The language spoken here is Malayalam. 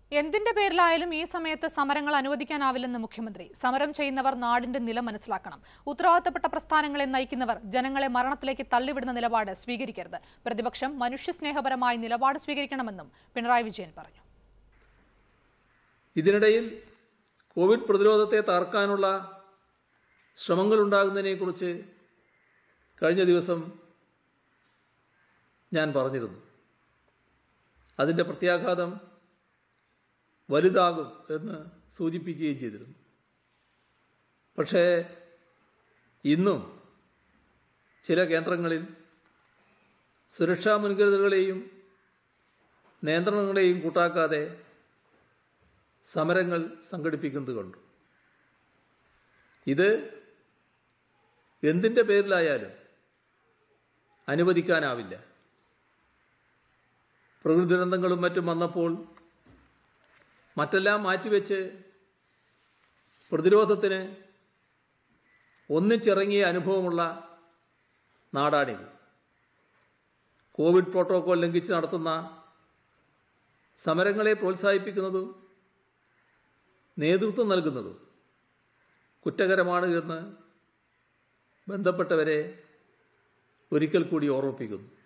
എന്തിന്റെ പേരിലായാലും ഈ സമയത്ത് സമരങ്ങൾ അനുവദിക്കാനാവില്ലെന്ന് മുഖ്യമന്ത്രി സമരം ചെയ്യുന്നവർ നാടിന്റെ നില മനസ്സിലാക്കണം ഉത്തരവാദിത്തപ്പെട്ട പ്രസ്ഥാനങ്ങളെ നയിക്കുന്നവർ ജനങ്ങളെ മരണത്തിലേക്ക് തള്ളിവിടുന്ന നിലപാട് സ്വീകരിക്കരുത് പ്രതിപക്ഷം മനുഷ്യസ്നേഹപരമായ നിലപാട് സ്വീകരിക്കണമെന്നും പിണറായി വിജയൻ പറഞ്ഞു ഇതിനിടയിൽ കോവിഡ് പ്രതിരോധത്തെ തകർക്കാനുള്ള ശ്രമങ്ങളുണ്ടാകുന്നതിനെക്കുറിച്ച് കഴിഞ്ഞ ദിവസം ഞാൻ പറഞ്ഞിരുന്നു അതിൻ്റെ പ്രത്യാഘാതം വലുതാകും എന്ന് സൂചിപ്പിക്കുകയും ചെയ്തിരുന്നു പക്ഷേ ഇന്നും ചില കേന്ദ്രങ്ങളിൽ സുരക്ഷാ മുൻകരുതലുകളെയും നിയന്ത്രണങ്ങളെയും കൂട്ടാക്കാതെ സമരങ്ങൾ സംഘടിപ്പിക്കുന്നത് കണ്ടു ഇത് എന്തിൻ്റെ പേരിലായാലും അനുവദിക്കാനാവില്ല പ്രകൃതി ദുരന്തങ്ങളും മറ്റും വന്നപ്പോൾ മറ്റെല്ലാം മാറ്റിവെച്ച് പ്രതിരോധത്തിന് ഒന്നിച്ചിറങ്ങിയ അനുഭവമുള്ള നാടാണിത് കോവിഡ് പ്രോട്ടോകോൾ ലംഘിച്ച് നടത്തുന്ന സമരങ്ങളെ പ്രോത്സാഹിപ്പിക്കുന്നതും നേതൃത്വം നൽകുന്നതും കുറ്റകരമാണ് എന്ന് ബന്ധപ്പെട്ടവരെ ഒരിക്കൽ കൂടി ഓർമ്മിപ്പിക്കുന്നു